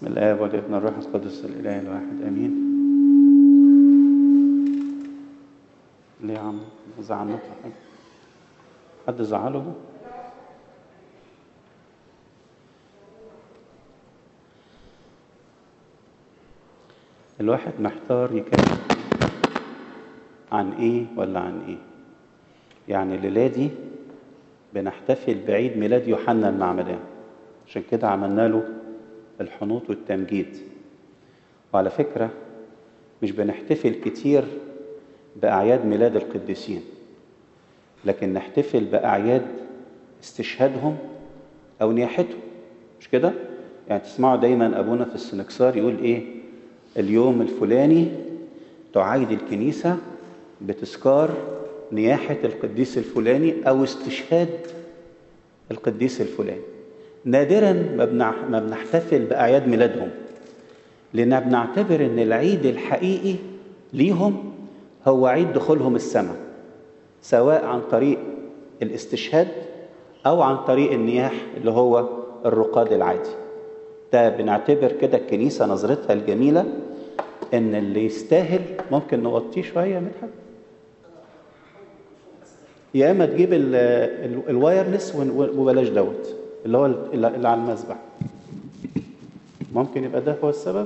بسم الله والابن الروح القدس الاله الواحد امين ليه يا عم زعلناك حاجه حد زعله الواحد محتار يكلم عن ايه ولا عن ايه يعني الليله دي بنحتفل بعيد ميلاد يوحنا المعمدان عشان كده عملنا له الحنوط والتمجيد وعلى فكرة مش بنحتفل كتير بأعياد ميلاد القديسين لكن نحتفل بأعياد استشهادهم أو نياحتهم مش كده؟ يعني تسمعوا دايما أبونا في السنكسار يقول إيه؟ اليوم الفلاني تعايد الكنيسة بتذكار نياحة القديس الفلاني أو استشهاد القديس الفلاني نادرا ما, ما بنحتفل بأعياد ميلادهم لأن بنعتبر أن العيد الحقيقي ليهم هو عيد دخولهم السماء سواء عن طريق الاستشهاد أو عن طريق النياح اللي هو الرقاد العادي ده بنعتبر كده الكنيسة نظرتها الجميلة ان اللي يستاهل ممكن نوطيه شوية مدحت يا اما تجيب ال ال الوايرلس وبلاش دوت اللي هو اللي على المسبح ممكن يبقى ده هو السبب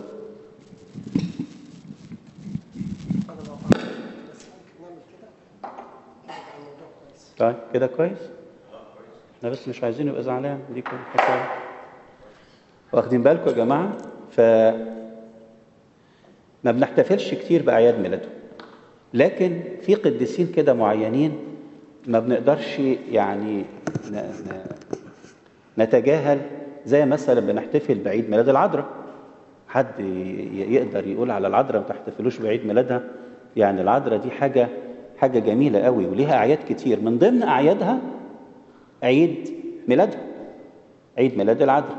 طيب كده كويس احنا بس مش عايزين يبقى زعلان دي كل حكايه واخدين بالكم يا جماعه ف ما بنحتفلش كتير باعياد ميلادهم لكن في قديسين كده معينين ما بنقدرش يعني نتجاهل زي مثلا بنحتفل بعيد ميلاد العذراء حد يقدر يقول على العذراء ما تحتفلوش بعيد ميلادها يعني العذراء دي حاجه حاجه جميله قوي وليها اعياد كتير من ضمن اعيادها عيد ميلادها عيد ميلاد العذراء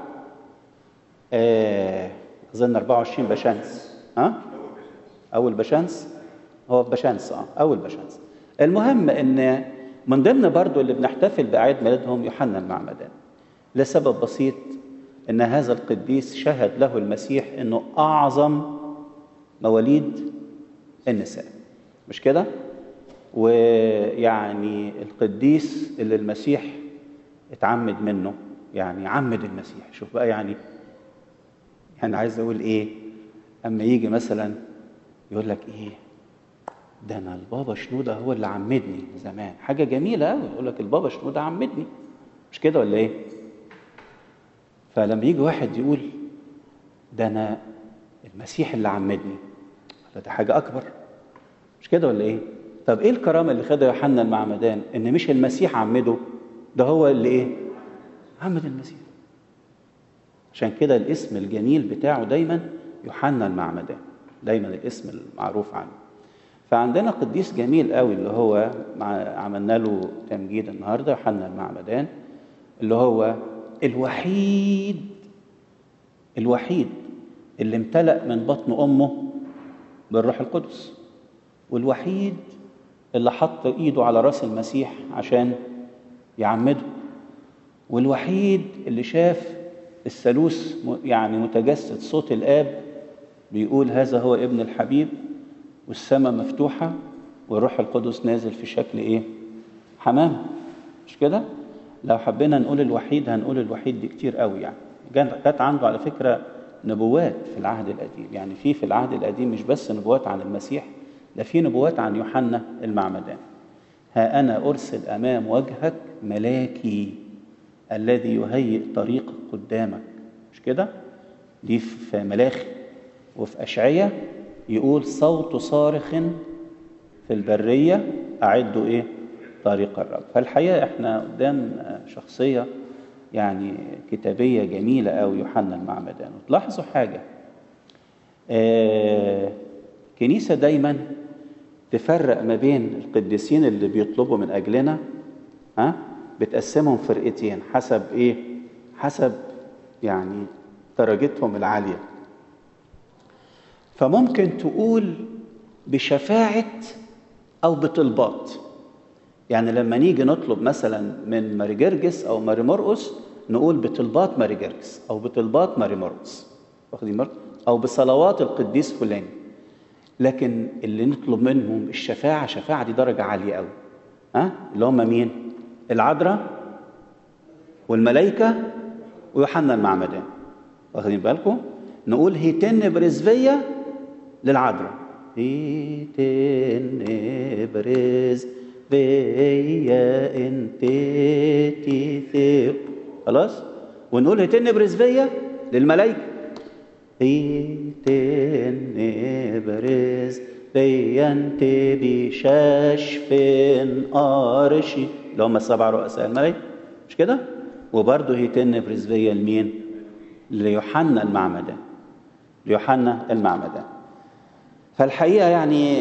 آه اظن 24 بشمس ها اول بشمس هو بشمس اه اول بشمس المهم ان من ضمن برضو اللي بنحتفل باعياد ميلادهم يوحنا المعمدان لسبب بسيط ان هذا القديس شهد له المسيح انه اعظم مواليد النساء مش كده ويعني القديس اللي المسيح اتعمد منه يعني عمد المسيح شوف بقى يعني يعني عايز اقول ايه اما يجي مثلا يقول لك ايه ده انا البابا شنوده هو اللي عمدني زمان حاجه جميله قوي يقول لك البابا شنوده عمدني مش كده ولا ايه فلما يجي واحد يقول ده انا المسيح اللي عمدني ده حاجه اكبر مش كده ولا ايه طب ايه الكرامه اللي خدها يوحنا المعمدان ان مش المسيح عمده ده هو اللي ايه عمد المسيح عشان كده الاسم الجميل بتاعه دايما يوحنا المعمدان دايما الاسم المعروف عنه فعندنا قديس جميل قوي اللي هو عملنا له تمجيد النهارده يوحنا المعمدان اللي هو الوحيد الوحيد اللي امتلأ من بطن امه بالروح القدس والوحيد اللي حط ايده على راس المسيح عشان يعمده والوحيد اللي شاف الثالوث يعني متجسد صوت الاب بيقول هذا هو ابن الحبيب والسماء مفتوحه والروح القدس نازل في شكل ايه حمام مش كده لو حبينا نقول الوحيد هنقول الوحيد دي كتير قوي يعني جت عنده على فكره نبوات في العهد القديم يعني في في العهد القديم مش بس نبوات عن المسيح ده في نبوات عن يوحنا المعمدان ها انا ارسل امام وجهك ملاكي الذي يهيئ طريقك قدامك مش كده دي في ملاخي وفي اشعياء يقول صوت صارخ في البريه اعدوا ايه طريق الرب فالحقيقه احنا قدام شخصيه يعني كتابيه جميله قوي يوحنا المعمدان وتلاحظوا حاجه آه كنيسه دايما تفرق ما بين القديسين اللي بيطلبوا من اجلنا ها بتقسمهم فرقتين حسب ايه حسب يعني درجتهم العاليه فممكن تقول بشفاعه او بطلبات يعني لما نيجي نطلب مثلا من ماري جرجس او ماري مرقس نقول بطلبات ماري جرجس او بطلبات ماري مرقس واخدين بالكم او بصلوات القديس فلان لكن اللي نطلب منهم الشفاعه شفاعه دي درجه عاليه قوي ها اللي هم مين العذراء والملائكه ويوحنا المعمدان واخدين بالكم نقول هيتن برزفيه للعذراء هيتن برزفيه انت تيثير خلاص ونقول هيتن برزفيه للملائكه هيتن برز بينت بششف أرشي اللي هم السبع رؤساء الملائكة مش كده؟ وبرضه هيتن برزبية لمين؟ ليوحنا المعمدان ليوحنا المعمدان فالحقيقة يعني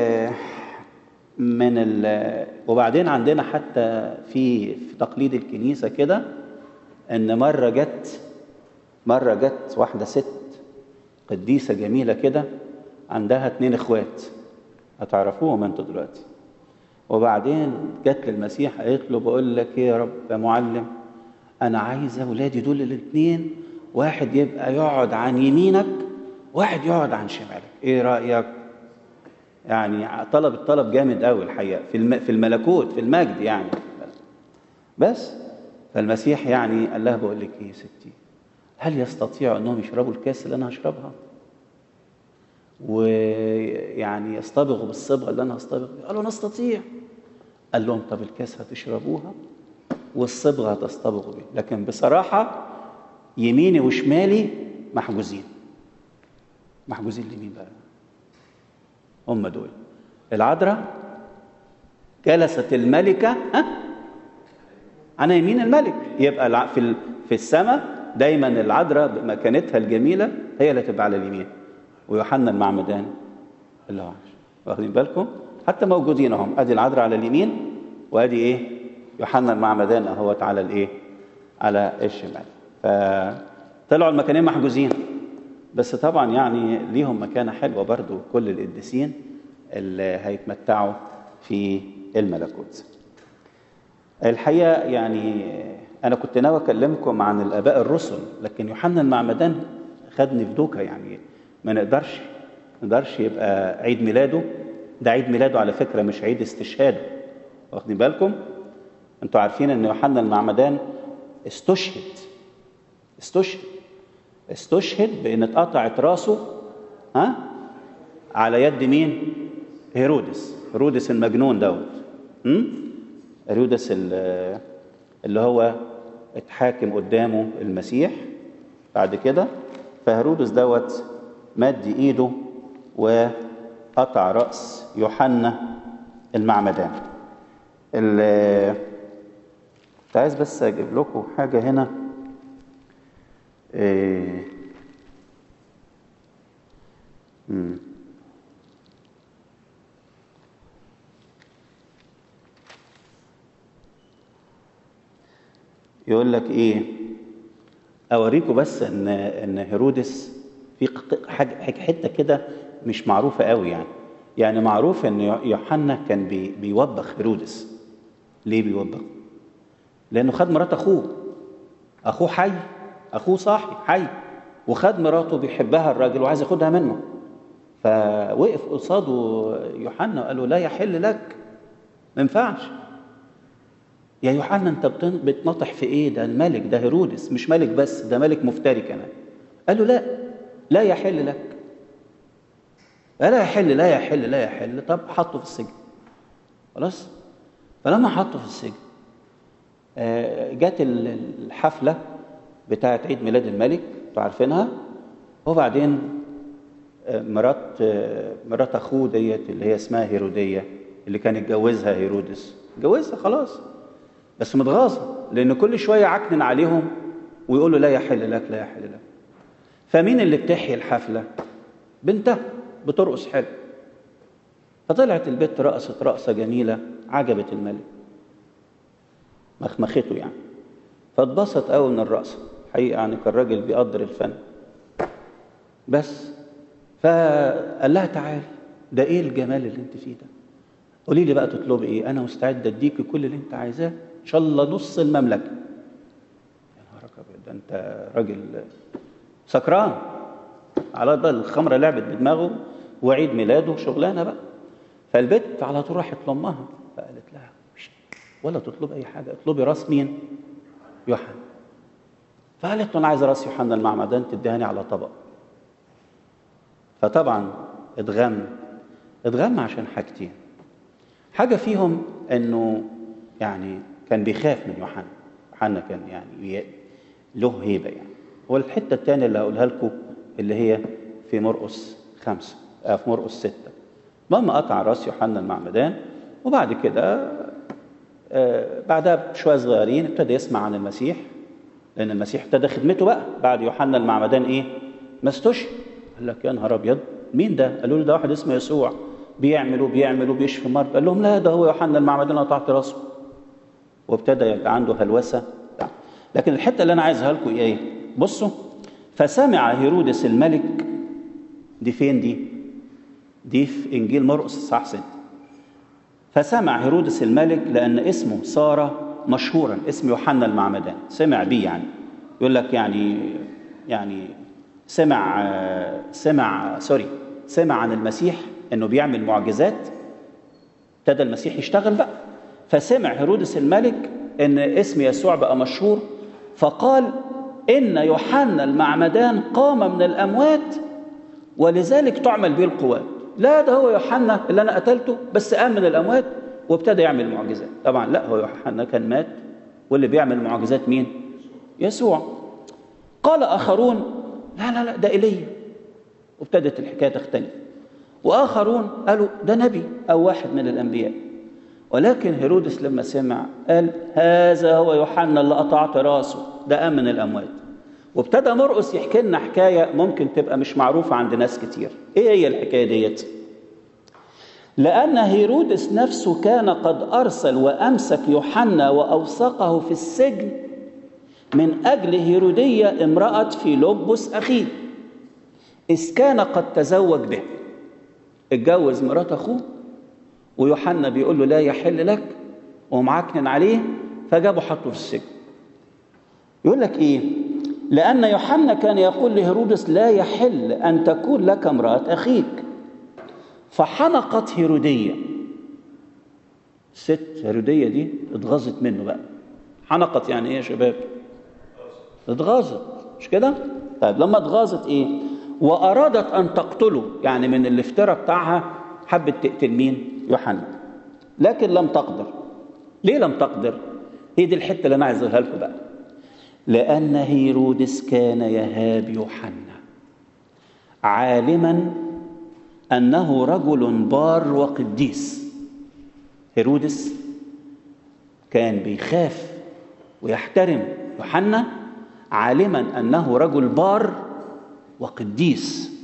من ال وبعدين عندنا حتى في في تقليد الكنيسة كده إن مرة جت مرة جت واحدة ست قديسة جميلة كده عندها اتنين اخوات هتعرفوهم انتوا دلوقتي وبعدين جت للمسيح قالت له بقول لك ايه يا رب يا معلم انا عايزه ولادي دول الاثنين واحد يبقى يقعد عن يمينك واحد يقعد عن شمالك ايه رايك يعني طلب الطلب جامد قوي الحقيقه في الم... في الملكوت في المجد يعني بس فالمسيح يعني قال لها بقول لك ايه يا ستي هل يستطيع انهم يشربوا الكاس اللي انا هشربها ويعني يصطبغوا بالصبغه اللي انا هصطبغ بيها قالوا نستطيع قال لهم طب الكاس هتشربوها والصبغه هتصطبغوا بيها لكن بصراحه يميني وشمالي محجوزين محجوزين لمين بقى هم دول العذراء جلست الملكه ها عن يمين الملك يبقى في في السماء دايما العذراء بمكانتها الجميله هي اللي تبقى على اليمين ويوحنا المعمدان اللي هو واخدين بالكم حتى موجودين اهم ادي العذراء على اليمين وادي ايه يوحنا المعمدان اهوت على الايه على الشمال فطلعوا المكانين محجوزين بس طبعا يعني ليهم مكانه حلوه برضو كل القديسين اللي هيتمتعوا في الملكوت الحقيقه يعني انا كنت ناوي اكلمكم عن الاباء الرسل لكن يوحنا المعمدان خدني في دوكا يعني ما نقدرش ما نقدرش يبقى عيد ميلاده ده عيد ميلاده على فكره مش عيد استشهاده واخدين بالكم انتوا عارفين ان يوحنا المعمدان استشهد استشهد استشهد بان اتقطعت راسه ها على يد مين هيرودس هيرودس المجنون دوت هيرودس اللي هو اتحاكم قدامه المسيح بعد كده فهيرودس دوت مد ايده وقطع راس يوحنا المعمدان كنت عايز بس اجيب لكم حاجه هنا إيه. يقول لك ايه اوريكم بس ان ان هيرودس في حاجه حته كده مش معروفه قوي يعني يعني معروف ان يوحنا كان بي بيوبخ هيرودس ليه بيوبخ لانه خد مرات اخوه اخوه حي اخوه صاحي حي وخد مراته بيحبها الراجل وعايز ياخدها منه فوقف قصاده يوحنا وقال له لا يحل لك ما ينفعش يا يوحنا انت بتنطح في ايه ده الملك ده هيرودس مش ملك بس ده ملك مفتري كمان قال له لا لا يحل لك لا يحل لا يحل لا يحل طب حطه في السجن خلاص فلما حطه في السجن جت الحفلة بتاعة عيد ميلاد الملك انتوا عارفينها وبعدين مرات مرات اخوه ديت اللي هي اسمها هيرودية اللي كان اتجوزها هيرودس اتجوزها خلاص بس متغاظة لأن كل شوية عكنن عليهم ويقول له لا يحل لك لا يحل لك فمين اللي بتحيي الحفلة؟ بنتها بترقص حلو فطلعت البت رقصت رقصة جميلة عجبت الملك مخمخته يعني فاتبسط قوي من الرقصة حقيقة يعني كان راجل بيقدر الفن بس فقال لها تعالي ده ايه الجمال اللي انت فيه ده قولي لي بقى تطلبي ايه انا مستعد اديكي كل اللي انت عايزاه ان شاء الله نص المملكه يا نهارك ابيض ده انت راجل سكران على بقى الخمره لعبت بدماغه وعيد ميلاده شغلانه بقى فالبت على طول راحت لامها فقالت لها "مش- ولا تطلب اي حاجه اطلبي راس مين يوحنا فقالت له انا عايزه راس يوحنا المعمدان تديهاني على طبق فطبعا اتغم اتغم عشان حاجتين حاجه فيهم انه يعني كان بيخاف من يوحنا يوحنا كان يعني ي- له هيبه يعني والحته الثانيه اللي هقولها لكم اللي هي في مرقس خمسه آه في مرقس سته المهم قطع راس يوحنا المعمدان وبعد كده آه، بعدها بشويه صغيرين ابتدى يسمع عن المسيح لان المسيح ابتدى خدمته بقى بعد يوحنا المعمدان ايه؟ ما استشهد قال لك يا نهار ابيض مين ده؟ قالوا له ده واحد اسمه يسوع بيعمل وبيعمل وبيشفي مرضى قال لهم لا ده هو يوحنا المعمدان انا قطعت راسه وابتدى يبقى عنده هلوسه بتاع. لكن الحته اللي انا عايزها لكم ايه؟ بصوا فسمع هيرودس الملك دي فين دي؟ دي في انجيل مرقس اصحاح 6 فسمع هيرودس الملك لأن اسمه صار مشهورا اسم يوحنا المعمدان سمع بيه يعني يقول لك يعني يعني سمع آه، سمع سوري سمع عن المسيح انه بيعمل معجزات ابتدى المسيح يشتغل بقى فسمع هيرودس الملك ان اسم يسوع بقى مشهور فقال ان يوحنا المعمدان قام من الاموات ولذلك تعمل به القوات لا ده هو يوحنا اللي انا قتلته بس قام من الاموات وابتدى يعمل معجزات طبعا لا هو يوحنا كان مات واللي بيعمل معجزات مين يسوع قال اخرون لا لا لا ده ايليا وابتدت الحكايه تختلف واخرون قالوا ده نبي او واحد من الانبياء ولكن هيرودس لما سمع قال هذا هو يوحنا اللي قطعت راسه ده قام من الاموات وابتدى مرقس يحكي لنا حكايه ممكن تبقى مش معروفه عند ناس كتير ايه هي الحكايه ديت لان هيرودس نفسه كان قد ارسل وامسك يوحنا واوثقه في السجن من اجل هيروديه امراه فيلبس اخيه اذ كان قد تزوج به اتجوز مرات اخوه ويوحنا بيقول له لا يحل لك ومعكنن عليه فجابه حطه في السجن يقول لك ايه لان يوحنا كان يقول لهيرودس لا يحل ان تكون لك امراه اخيك فحنقت هيروديه الست هيروديه دي اتغاظت منه بقى حنقت يعني ايه يا شباب اتغاظت مش كده طيب لما اتغاظت ايه وارادت ان تقتله يعني من الافتراء بتاعها حبت تقتل مين يوحنا لكن لم تقدر ليه لم تقدر هي دي الحته اللي انا عايز اقولها لكم بقى لان هيرودس كان يهاب يوحنا عالما انه رجل بار وقديس هيرودس كان بيخاف ويحترم يوحنا عالما انه رجل بار وقديس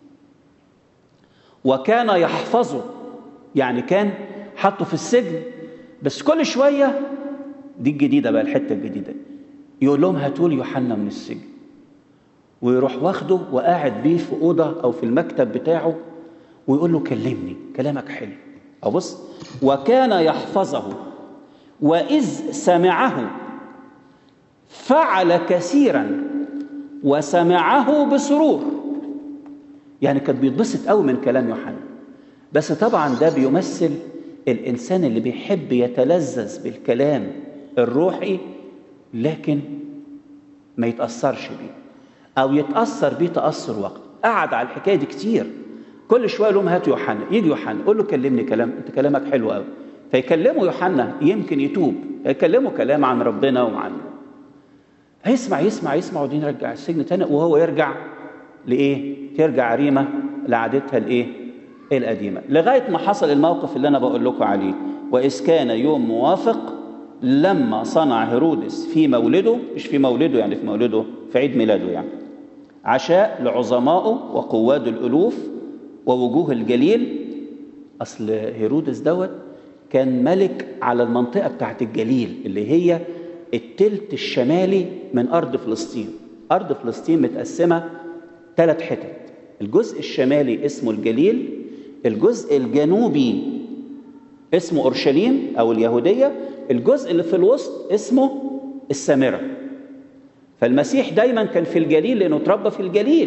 وكان يحفظه يعني كان حطه في السجن بس كل شويه دي الجديده بقى الحته الجديده يقول لهم هاتوا لي يوحنا من السجن ويروح واخده وقاعد بيه في اوضه او في المكتب بتاعه ويقول له كلمني كلامك حلو او بص وكان يحفظه واذ سمعه فعل كثيرا وسمعه بسرور يعني كان بيتبسط قوي من كلام يوحنا بس طبعا ده بيمثل الانسان اللي بيحب يتلذذ بالكلام الروحي لكن ما يتاثرش بيه او يتاثر بيه تاثر وقت قعد على الحكايه دي كتير كل شويه لهم هات يوحنا يجي يوحنا قول له كلمني كلام انت كلامك حلو قوي فيكلمه يوحنا يمكن يتوب يكلمه كلام عن ربنا وعن هيسمع يسمع يسمع وبعدين يرجع السجن تاني وهو يرجع لايه؟ ترجع ريمه لعادتها الايه؟ القديمه لغايه ما حصل الموقف اللي انا بقول لكم عليه واذ كان يوم موافق لما صنع هيرودس في مولده مش في مولده يعني في مولده في عيد ميلاده يعني عشاء لعظمائه وقواد الالوف ووجوه الجليل اصل هيرودس دوت كان ملك على المنطقه بتاعت الجليل اللي هي التلت الشمالي من ارض فلسطين ارض فلسطين متقسمه ثلاث حتت الجزء الشمالي اسمه الجليل الجزء الجنوبي اسمه اورشليم او اليهوديه الجزء اللي في الوسط اسمه السامره فالمسيح دايما كان في الجليل لانه اتربى في الجليل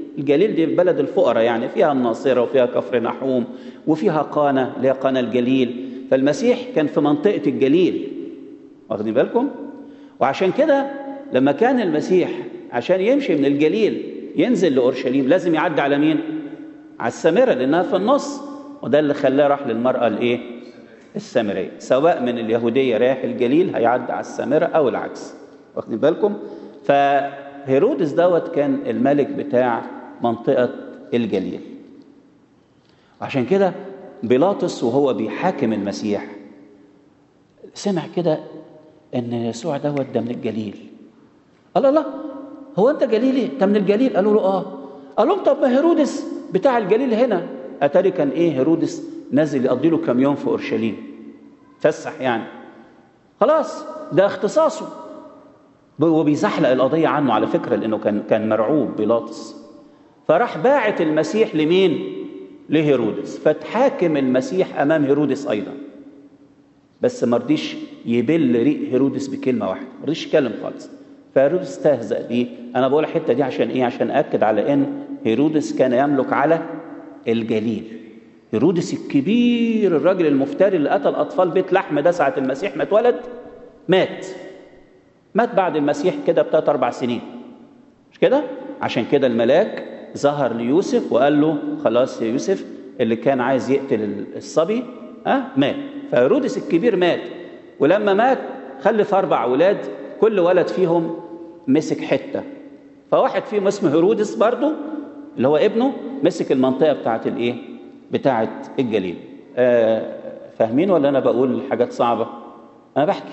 الجليل دي بلد الفقراء يعني فيها الناصرة وفيها كفر نحوم وفيها قانا اللي هي قانا الجليل فالمسيح كان في منطقة الجليل واخدين بالكم وعشان كده لما كان المسيح عشان يمشي من الجليل ينزل لأورشليم لازم يعدي على مين على السامرة لأنها في النص وده اللي خلاه راح للمرأة الإيه السامرية سواء من اليهودية رايح الجليل هيعدي على السامرة أو العكس واخدين بالكم فهيرودس دوت كان الملك بتاع منطقة الجليل عشان كده بيلاطس وهو بيحاكم المسيح سمع كده ان يسوع دوت ده من الجليل قال لا هو انت جليلي انت من الجليل قالوا له اه قال لهم طب ما هيرودس بتاع الجليل هنا اتاري كان ايه هيرودس نازل يقضي له كام يوم في اورشليم فسح يعني خلاص ده اختصاصه وبيزحلق القضيه عنه على فكره لانه كان كان مرعوب بيلاطس فراح باعت المسيح لمين لهيرودس فتحاكم المسيح امام هيرودس ايضا بس ما رضيش يبل ريق هيرودس بكلمه واحده ما رضيش يتكلم خالص فهيرودس استهزأ بيه انا بقول الحته دي عشان ايه عشان اكد على ان هيرودس كان يملك على الجليل هيرودس الكبير الراجل المفتري اللي قتل اطفال بيت لحم ده ساعه المسيح ما اتولد مات مات بعد المسيح كده بتلات اربع سنين مش كده عشان كده الملاك ظهر ليوسف وقال له خلاص يا يوسف اللي كان عايز يقتل الصبي ها مات فهيرودس الكبير مات ولما مات خلف اربع اولاد كل ولد فيهم مسك حته فواحد فيهم اسمه هيرودس برضه اللي هو ابنه مسك المنطقه بتاعه الايه بتاعه الجليل آه فاهمين ولا انا بقول حاجات صعبه انا بحكي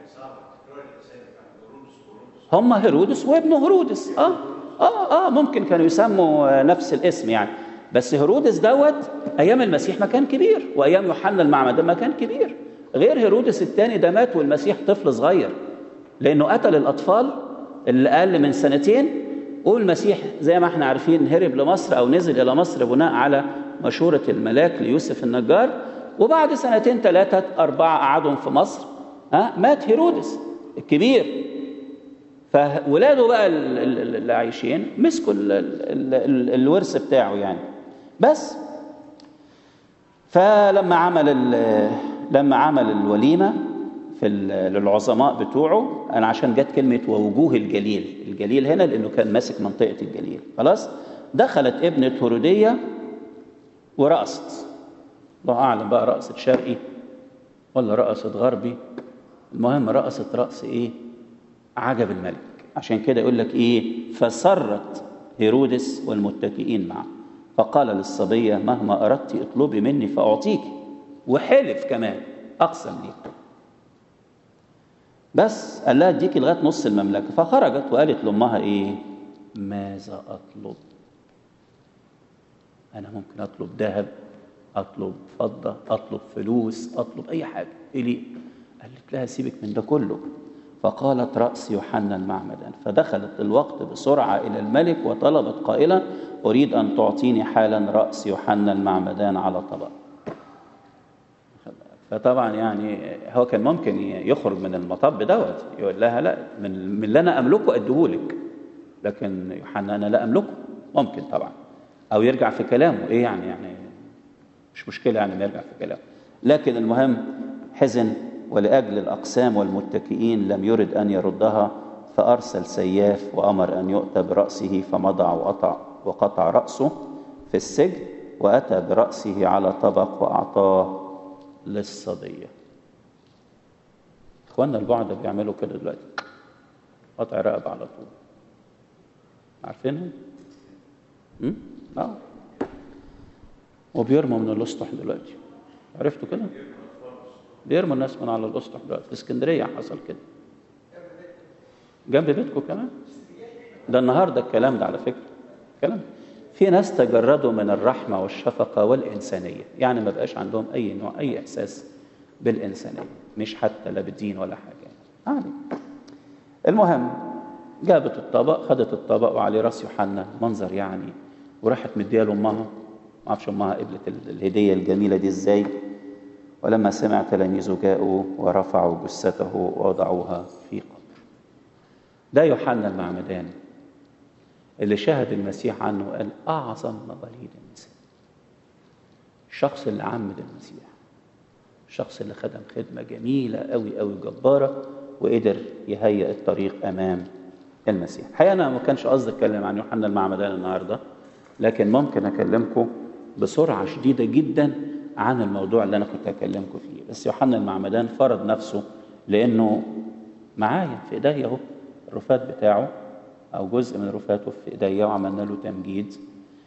هم هيرودس وابنه هيرودس اه اه اه ممكن كانوا يسموا نفس الاسم يعني بس هيرودس دوت ايام المسيح ما كان كبير وايام يوحنا المعمدان ما كان كبير غير هيرودس الثاني ده مات والمسيح طفل صغير لانه قتل الاطفال اللي اقل من سنتين والمسيح زي ما احنا عارفين هرب لمصر او نزل الى مصر بناء على مشوره الملاك ليوسف النجار وبعد سنتين ثلاثه اربعه قعدهم في مصر ها مات هيرودس الكبير فولاده بقى اللي عايشين مسكوا ال ال ال الورث بتاعه يعني بس فلما عمل لما عمل الوليمه في للعظماء بتوعه انا عشان جت كلمه ووجوه الجليل الجليل هنا لانه كان ماسك منطقه الجليل خلاص دخلت ابنه هروديه ورقصت الله اعلم بقى رقصت شرقي ولا رقصت غربي المهم رقصت رقص ايه عجب الملك عشان كده يقول لك ايه فسرت هيرودس والمتكئين معه فقال للصبية مهما أردت اطلبي مني فأعطيك وحلف كمان أقسم لي بس قال لها اديكي لغاية نص المملكة فخرجت وقالت لأمها إيه ماذا أطلب أنا ممكن أطلب ذهب أطلب فضة أطلب فلوس أطلب أي حاجة إيه ليه قالت لها سيبك من ده كله فقالت رأس يوحنا المعمدان فدخلت الوقت بسرعة إلى الملك وطلبت قائلا أريد أن تعطيني حالا رأس يوحنا المعمدان على طبق فطبعا يعني هو كان ممكن يخرج من المطب دوت يقول لها لا من, من اللي أنا أملكه أديهولك لكن يوحنا أنا لا أملكه ممكن طبعا أو يرجع في كلامه إيه يعني يعني مش مشكلة يعني ما يرجع في كلامه لكن المهم حزن ولأجل الأقسام والمتكئين لم يرد أن يردها فأرسل سياف وأمر أن يؤتى برأسه فمضى وقطع وقطع رأسه في السجن وأتى برأسه على طبق وأعطاه للصبية إخواننا البعض بيعملوا كده دلوقتي قطع رقبة على طول عارفينهم؟ اه وبيرموا من الاسطح دلوقتي عرفتوا كده؟ بيرموا الناس من على الاسطح دلوقتي في اسكندريه حصل كده جنب بيتكم كمان ده النهارده الكلام ده على فكره كلام في ناس تجردوا من الرحمه والشفقه والانسانيه يعني ما بقاش عندهم اي نوع اي احساس بالانسانيه مش حتى لا بدين ولا حاجه عادي المهم جابت الطبق خدت الطبق وعليه راس يوحنا منظر يعني وراحت مديها لامها ما اعرفش امها قبلت الهديه الجميله دي ازاي ولما سمع تلاميذه جاءوا ورفعوا جثته ووضعوها في قبر ده يوحنا المعمدان اللي شهد المسيح عنه وقال أعظم مواليد النساء الشخص اللي عمد المسيح الشخص اللي خدم خدمة جميلة قوي قوي جبارة وقدر يهيئ الطريق أمام المسيح الحقيقة أنا ما كانش قصدي أتكلم عن يوحنا المعمدان النهاردة لكن ممكن أكلمكم بسرعة شديدة جدا عن الموضوع اللي أنا كنت أكلمكم فيه بس يوحنا المعمدان فرض نفسه لأنه معايا في إيديا أهو الرفات بتاعه أو جزء من رفاته في إيديا وعملنا له تمجيد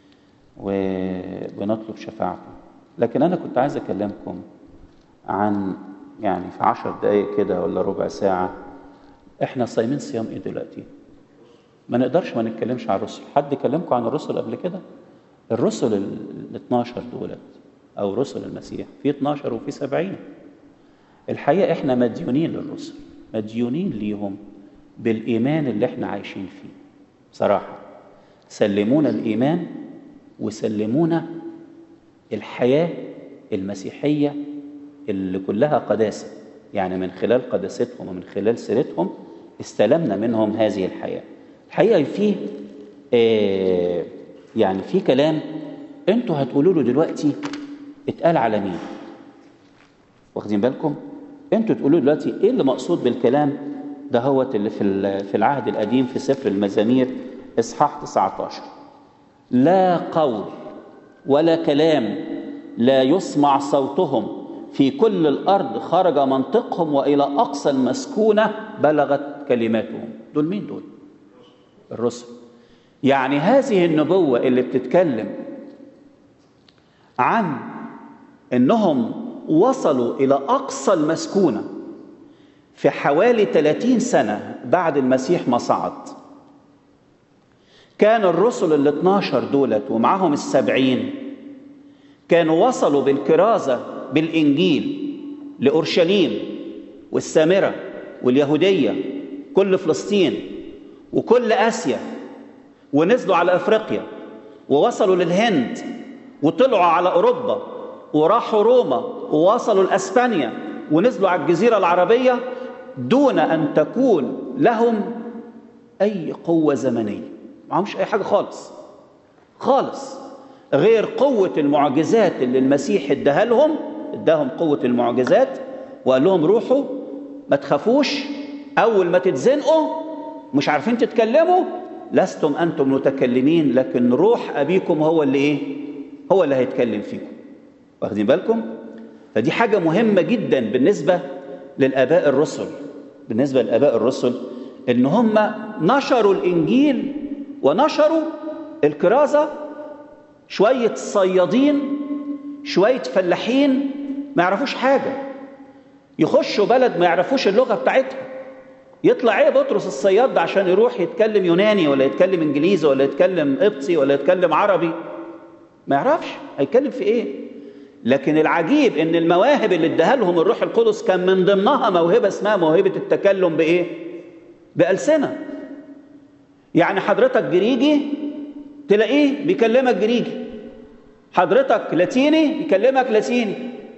وبنطلب شفاعته لكن أنا كنت عايز أكلمكم عن يعني في عشر دقايق كده ولا ربع ساعة إحنا صايمين صيام إيه دلوقتي؟ ما نقدرش ما نتكلمش عن الرسل حد كلمكم عن الرسل قبل كده؟ الرسل ال 12 دولت أو رسل المسيح في 12 وفي 70 الحقيقة إحنا مديونين للرسل مديونين ليهم بالإيمان اللي إحنا عايشين فيه بصراحة سلمونا الإيمان وسلمونا الحياة المسيحية اللي كلها قداسة يعني من خلال قداستهم ومن خلال سيرتهم استلمنا منهم هذه الحياة الحقيقة فيه آه يعني في كلام انتوا هتقولوا له دلوقتي اتقال على مين واخدين بالكم انتوا تقولوا دلوقتي ايه اللي مقصود بالكلام ده هو اللي في في العهد القديم في سفر المزامير اصحاح 19 لا قول ولا كلام لا يسمع صوتهم في كل الارض خرج منطقهم والى اقصى المسكونه بلغت كلماتهم دول مين دول الرسل يعني هذه النبوه اللي بتتكلم عن انهم وصلوا الى اقصى المسكونه في حوالي 30 سنه بعد المسيح ما صعد كان الرسل ال 12 دولت ومعاهم السبعين كانوا وصلوا بالكرازه بالانجيل لاورشليم والسامره واليهوديه كل فلسطين وكل اسيا ونزلوا على افريقيا ووصلوا للهند وطلعوا على اوروبا وراحوا روما ووصلوا لاسبانيا ونزلوا على الجزيره العربيه دون ان تكون لهم اي قوه زمنيه معهمش اي حاجه خالص خالص غير قوه المعجزات اللي المسيح اداها لهم اداهم قوه المعجزات وقال لهم روحوا ما تخافوش اول ما تتزنقوا مش عارفين تتكلموا لستم انتم متكلمين لكن روح ابيكم هو اللي ايه هو اللي هيتكلم فيكم واخدين بالكم فدي حاجه مهمه جدا بالنسبه للاباء الرسل بالنسبه للاباء الرسل ان هم نشروا الانجيل ونشروا الكرازه شويه صيادين شويه فلاحين ما يعرفوش حاجه يخشوا بلد ما يعرفوش اللغه بتاعتها يطلع ايه بطرس الصياد ده عشان يروح يتكلم يوناني ولا يتكلم انجليزي ولا يتكلم قبطي ولا يتكلم عربي ما يعرفش هيتكلم في ايه لكن العجيب ان المواهب اللي اداها لهم الروح القدس كان من ضمنها موهبه اسمها موهبه التكلم بايه بالسنه يعني حضرتك جريجي تلاقيه بيكلمك جريجي حضرتك لاتيني يكلمك لاتيني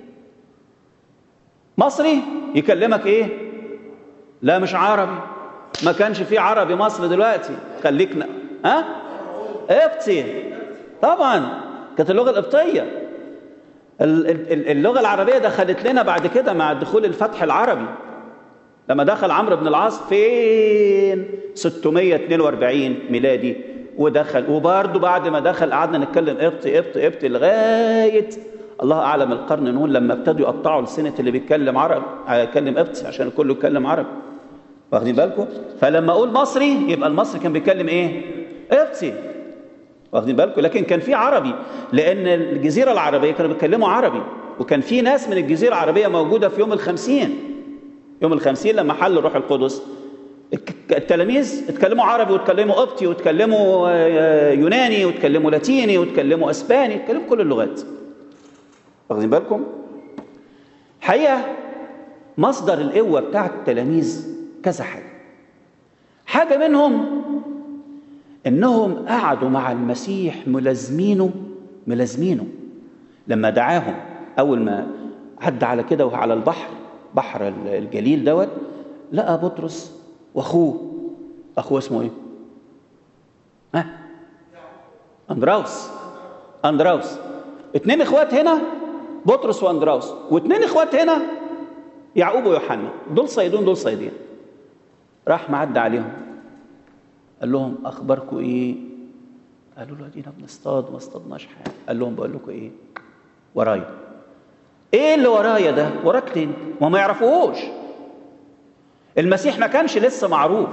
مصري يكلمك ايه لا مش عربي ما كانش في عربي مصر دلوقتي خليك ن... ها قبطي طبعا كانت اللغه القبطيه اللغه العربيه دخلت لنا بعد كده مع دخول الفتح العربي لما دخل عمرو بن العاص فين 642 ميلادي ودخل وبرضه بعد ما دخل قعدنا نتكلم قبطي قبطي قبطي لغايه الله اعلم القرن نقول لما ابتدوا يقطعوا لسنه اللي بيتكلم عربي هيتكلم قبطي عشان الكل يتكلم عربي واخدين بالكم فلما اقول مصري يبقى المصري كان بيتكلم ايه قبطي واخدين بالكم لكن كان في عربي لان الجزيره العربيه كانوا بيتكلموا عربي وكان في ناس من الجزيره العربيه موجوده في يوم الخمسين يوم الخمسين لما حل الروح القدس التلاميذ اتكلموا عربي واتكلموا قبطي واتكلموا يوناني واتكلموا لاتيني واتكلموا اسباني اتكلموا كل اللغات واخدين بالكم حقيقه مصدر القوه بتاعت التلاميذ كذا حاجه حاجه منهم انهم قعدوا مع المسيح ملازمينه ملازمينه لما دعاهم اول ما عدى على كده وعلى البحر بحر الجليل دوت لقى بطرس واخوه اخوه اسمه ايه ها اندراوس اندراوس اتنين اخوات هنا بطرس واندراوس واتنين اخوات هنا يعقوب ويوحنا دول صيدون دول صيدين راح معدى عليهم قال لهم اخباركم ايه قالوا له ادينا بنصطاد ما اصطادناش حاجه قال لهم بقول لكم ايه ورايا ايه اللي ورايا ده وراك ليه ما ما يعرفوهوش المسيح ما كانش لسه معروف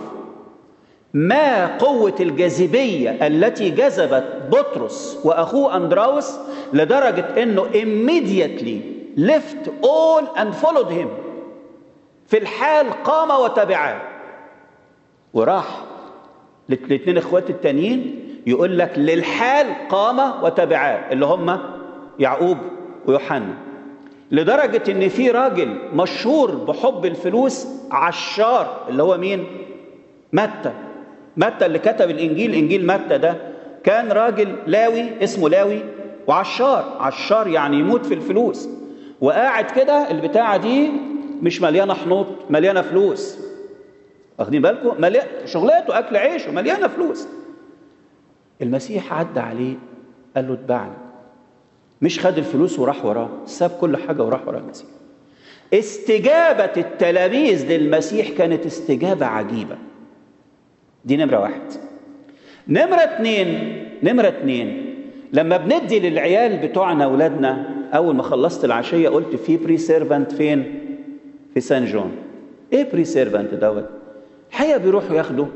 ما قوة الجاذبية التي جذبت بطرس وأخوه أندراوس لدرجة أنه immediately left all and followed him في الحال قام وتبعاه وراح الاثنين اخوات التانيين يقول لك للحال قام وتبعاه اللي هم يعقوب ويوحنا لدرجة ان في راجل مشهور بحب الفلوس عشار اللي هو مين متى متى اللي كتب الانجيل انجيل متى ده كان راجل لاوي اسمه لاوي وعشار عشار يعني يموت في الفلوس وقاعد كده البتاعة دي مش مليانة حنوط مليانة فلوس واخدين بالكم مليان شغلته اكل عيش ومليانة فلوس المسيح عدى عليه قال له اتبعني مش خد الفلوس وراح وراه ساب كل حاجة وراح ورا المسيح استجابة التلاميذ للمسيح كانت استجابة عجيبة دي نمرة واحد نمرة اتنين نمرة اتنين لما بندي للعيال بتوعنا أولادنا أول ما خلصت العشية قلت في بري سيرفنت فين؟ في سان جون إيه بري سيرفنت دوت؟ الحقيقة بيروحوا ياخدوا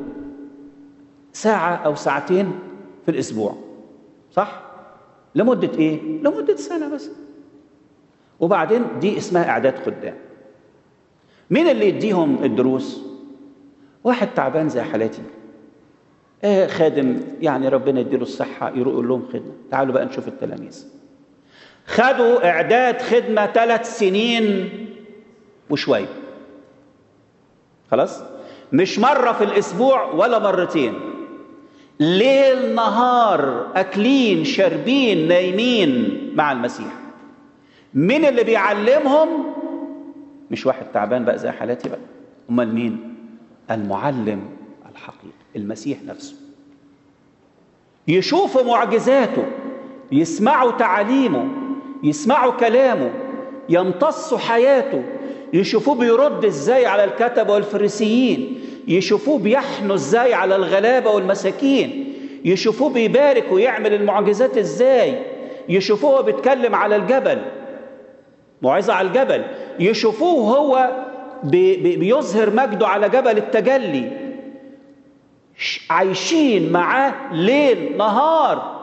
ساعة أو ساعتين في الأسبوع صح؟ لمدة إيه؟ لمدة سنة بس وبعدين دي اسمها إعداد خدام مين اللي يديهم الدروس؟ واحد تعبان زي حالاتي آه خادم يعني ربنا يديله الصحة يقول لهم خدمة تعالوا بقى نشوف التلاميذ خدوا إعداد خدمة ثلاث سنين وشوية خلاص مش مرة في الأسبوع ولا مرتين ليل نهار أكلين شاربين نايمين مع المسيح مين اللي بيعلمهم مش واحد تعبان بقى زي حالاتي بقى امال مين المعلم الحقيقي المسيح نفسه يشوفوا معجزاته يسمعوا تعاليمه يسمعوا كلامه يمتصوا حياته يشوفوه بيرد ازاي على الكتبة والفريسيين يشوفوه بيحنوا ازاي على الغلابة والمساكين يشوفوه بيبارك ويعمل المعجزات ازاي يشوفوه بيتكلم على الجبل موعظة على الجبل يشوفوه هو بي بي بيظهر مجده على جبل التجلي عايشين معاه ليل نهار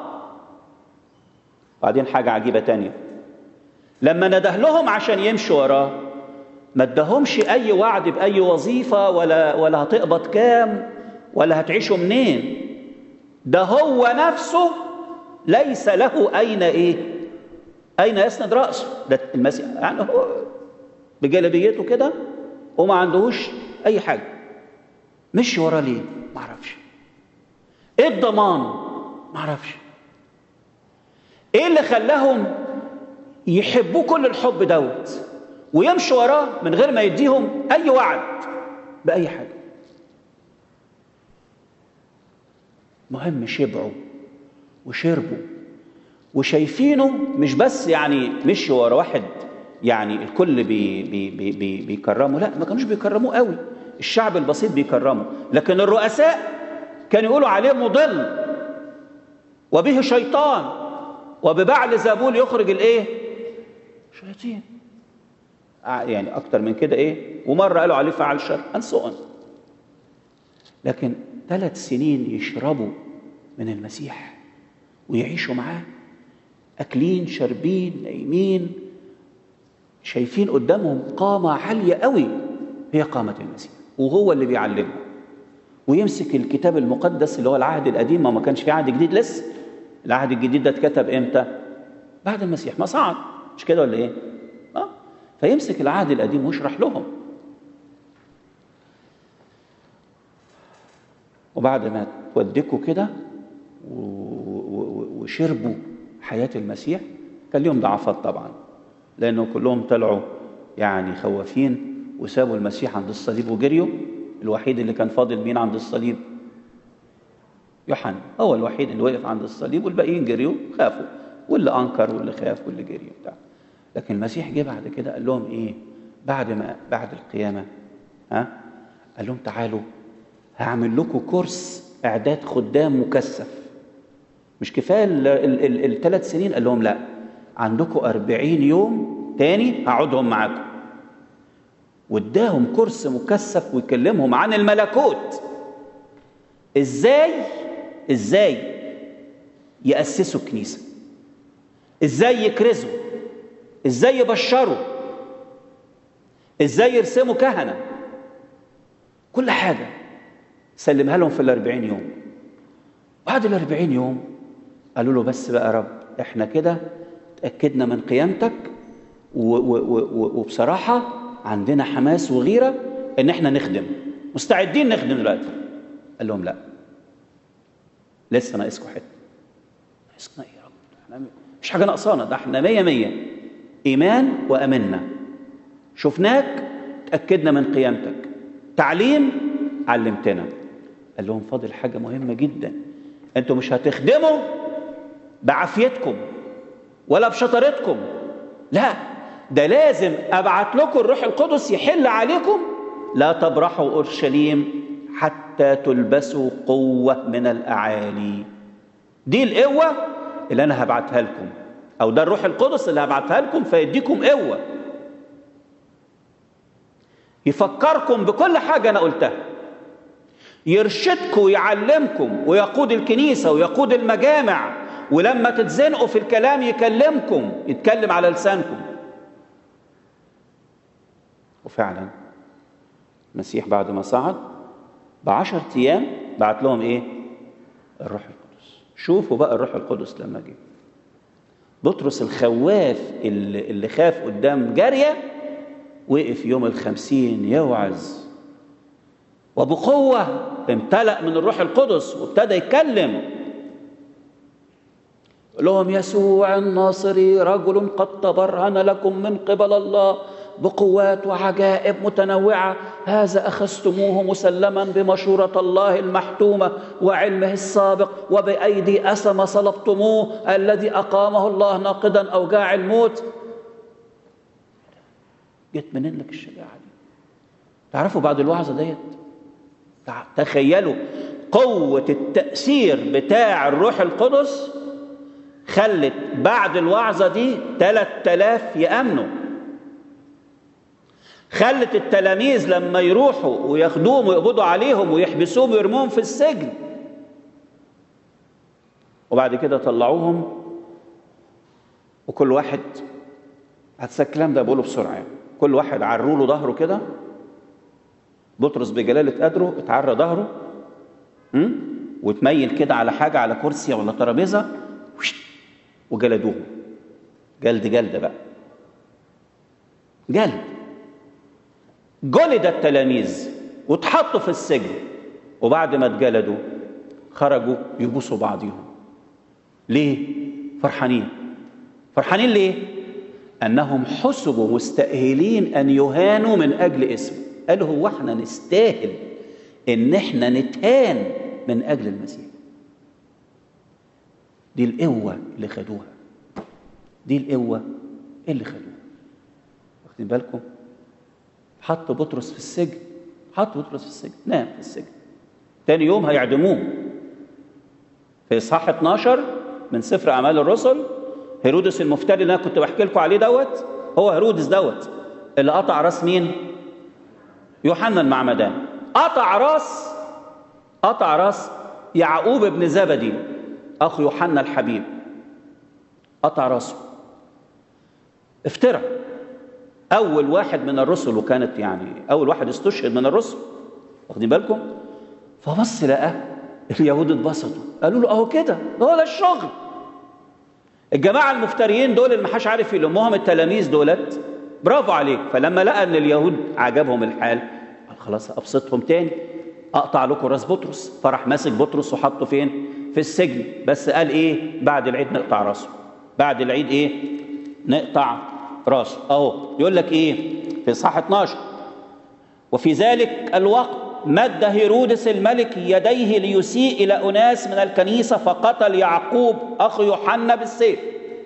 بعدين حاجة عجيبة تانية لما نده لهم عشان يمشوا وراه ما ادهمش اي وعد باي وظيفه ولا ولا هتقبض كام ولا هتعيشوا منين ده هو نفسه ليس له اين ايه اين يسند راسه ده المسيح يعني هو بجلبيته كده وما عندهوش اي حاجه مشي وراه ليه ما اعرفش ايه الضمان ما اعرفش ايه اللي خلاهم يحبوه كل الحب دوت ويمشوا وراه من غير ما يديهم اي وعد باي حاجه مهم شبعوا وشربوا وشايفينه مش بس يعني مشي ورا واحد يعني الكل بي بي بي بي بيكرمه لا ما كانوش بيكرموه قوي الشعب البسيط بيكرمه لكن الرؤساء كانوا يقولوا عليه مضل وبه شيطان وببعل زابول يخرج الايه شياطين يعني اكتر من كده ايه ومره قالوا عليه فعل شر and so on لكن ثلاث سنين يشربوا من المسيح ويعيشوا معاه اكلين شاربين نايمين شايفين قدامهم قامة عالية قوي هي قامة المسيح وهو اللي بيعلمهم ويمسك الكتاب المقدس اللي هو العهد القديم ما ما كانش في عهد جديد لسه العهد الجديد ده اتكتب امتى بعد المسيح ما صعد مش كده ولا ايه اه فيمسك العهد القديم ويشرح لهم وبعد ما تودكوا كده وشربوا حياة المسيح كان لهم ضعفات طبعا لأنه كلهم طلعوا يعني خوافين وسابوا المسيح عند الصليب وجريوا الوحيد اللي كان فاضل مين عند الصليب يوحنا هو الوحيد اللي وقف عند الصليب والباقيين جريوا خافوا واللي انكر واللي خاف واللي جري وبتاع لكن المسيح جه بعد كده قال لهم ايه بعد ما بعد القيامه ها قال لهم تعالوا هعمل لكم كورس اعداد خدام مكثف مش كفايه الثلاث سنين قال لهم لا عندكم أربعين يوم تاني هقعدهم معاكم واداهم كورس مكثف ويكلمهم عن الملكوت ازاي ازاي يأسسوا الكنيسة ازاي يكرزوا ازاي يبشروا ازاي يرسموا كهنة كل حاجة سلمها لهم في الأربعين يوم بعد الأربعين يوم قالوا له بس بقى يا رب احنا كده تأكدنا من قيامتك وبصراحة عندنا حماس وغيرة ان احنا نخدم مستعدين نخدم دلوقتي قال لهم لا لسه ناقصكم حته ناقصنا ايه يا رب احنا مش حاجه ناقصانا ده احنا مية مية ايمان وامنا شفناك تاكدنا من قيامتك تعليم علمتنا قال لهم فاضل حاجه مهمه جدا انتوا مش هتخدموا بعافيتكم ولا بشطارتكم لا ده لازم ابعت لكم الروح القدس يحل عليكم لا تبرحوا اورشليم حتى تلبسوا قوه من الاعالي دي القوه اللي انا هبعتها لكم او ده الروح القدس اللي هبعتها لكم فيديكم قوه يفكركم بكل حاجه انا قلتها يرشدكم ويعلمكم ويقود الكنيسه ويقود المجامع ولما تتزنقوا في الكلام يكلمكم يتكلم على لسانكم وفعلا المسيح بعد ما صعد بعشر ايام بعت لهم ايه الروح القدس شوفوا بقى الروح القدس لما جه بطرس الخواف اللي, اللي خاف قدام جارية وقف يوم الخمسين يوعظ وبقوة امتلأ من الروح القدس وابتدى يتكلم لهم يسوع الناصري رجل قد تبرهن لكم من قبل الله بقوات وعجائب متنوعة هذا أخذتموه مسلما بمشورة الله المحتومة وعلمه السابق وبأيدي أسم صلبتموه الذي أقامه الله ناقدا أوجاع الموت جت منين لك الشجاعة دي تعرفوا بعد الوعظة ديت تخيلوا قوة التأثير بتاع الروح القدس خلت بعد الوعظة دي 3000 يأمنوا خلت التلاميذ لما يروحوا وياخدوهم ويقبضوا عليهم ويحبسوهم ويرموهم في السجن وبعد كده طلعوهم وكل واحد هتسا الكلام ده بقوله بسرعه يعني. كل واحد عروا له ظهره كده بطرس بجلاله قدره اتعرى ظهره وتميل كده على حاجه على كرسي ولا ترابيزه وجلدوهم جلد جلد بقى جلد جلد التلاميذ واتحطوا في السجن وبعد ما اتجلدوا خرجوا يبوسوا بعضهم ليه فرحانين فرحانين ليه انهم حسبوا مستاهلين ان يهانوا من اجل اسمه قالوا هو احنا نستاهل ان احنا نتهان من اجل المسيح دي القوه اللي خدوها دي القوه اللي خدوها واخدين بالكم حط بطرس في السجن حط بطرس في السجن نام في السجن تاني يوم هيعدموه في اصحاح 12 من سفر اعمال الرسل هيرودس المفتري اللي انا كنت بحكي لكم عليه دوت هو هيرودس دوت اللي قطع راس مين يوحنا المعمدان قطع راس قطع راس يعقوب ابن زبدي اخو يوحنا الحبيب قطع راسه افترى اول واحد من الرسل وكانت يعني اول واحد استشهد من الرسل واخدين بالكم فبص لقى اليهود اتبسطوا قالوا له اهو كده هو ده الشغل الجماعه المفتريين دول اللي ما حدش عارف يلمهم التلاميذ دولت برافو عليك فلما لقى ان اليهود عجبهم الحال قال خلاص ابسطهم تاني اقطع لكم راس بطرس فراح ماسك بطرس وحطه فين في السجن بس قال ايه بعد العيد نقطع راسه بعد العيد ايه نقطع راسه اهو يقول لك ايه في صح 12 وفي ذلك الوقت مد هيرودس الملك يديه ليسيء إلى أناس من الكنيسة فقتل يعقوب أخو يوحنا بالسيف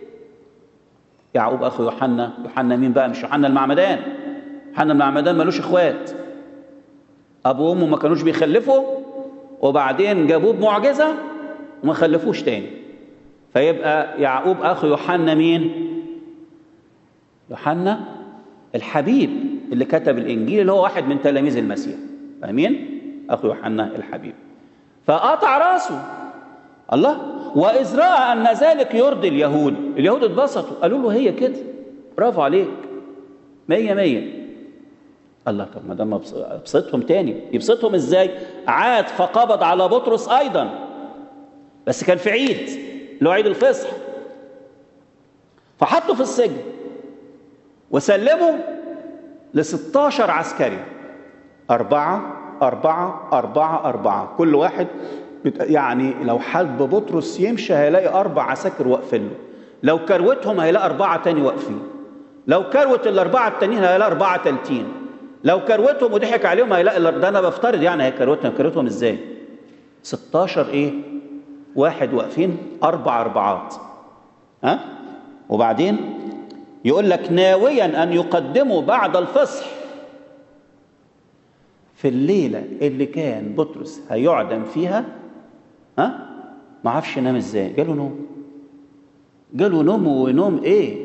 يعقوب أخو يوحنا يوحنا مين بقى مش يوحنا المعمدان يوحنا المعمدان ملوش إخوات أبوه وأمه ما كانوش بيخلفوا وبعدين جابوه بمعجزة وما خلفوش تاني فيبقى يعقوب أخو يوحنا مين يوحنا الحبيب اللي كتب الإنجيل اللي هو واحد من تلاميذ المسيح فاهمين أخو يوحنا الحبيب فقطع راسه الله وإذ رأى أن ذلك يرضي اليهود اليهود اتبسطوا قالوا له هي كده برافو عليك مية مية الله طب ما دام ابسطهم تاني يبسطهم ازاي عاد فقبض على بطرس ايضا بس كان في عيد اللي هو عيد الفصح فحطه في السجن وسلمه ل 16 عسكري أربعة أربعة أربعة أربعة كل واحد يعني لو حد بطرس يمشي هيلاقي أربع عساكر واقفين له لو كروتهم هيلاقي أربعة تاني واقفين لو كروت الأربعة التانيين هيلاقي أربعة تالتين لو كروتهم وضحك عليهم هيلاقي ده أنا بفترض يعني هي كروتهم كروتهم إزاي 16 إيه واحد واقفين أربع أربعات ها وبعدين يقول لك ناويا أن يقدموا بعد الفصح في الليلة اللي كان بطرس هيعدم فيها ها ما عرفش ينام ازاي جاله نوم جاله نوم ونوم ايه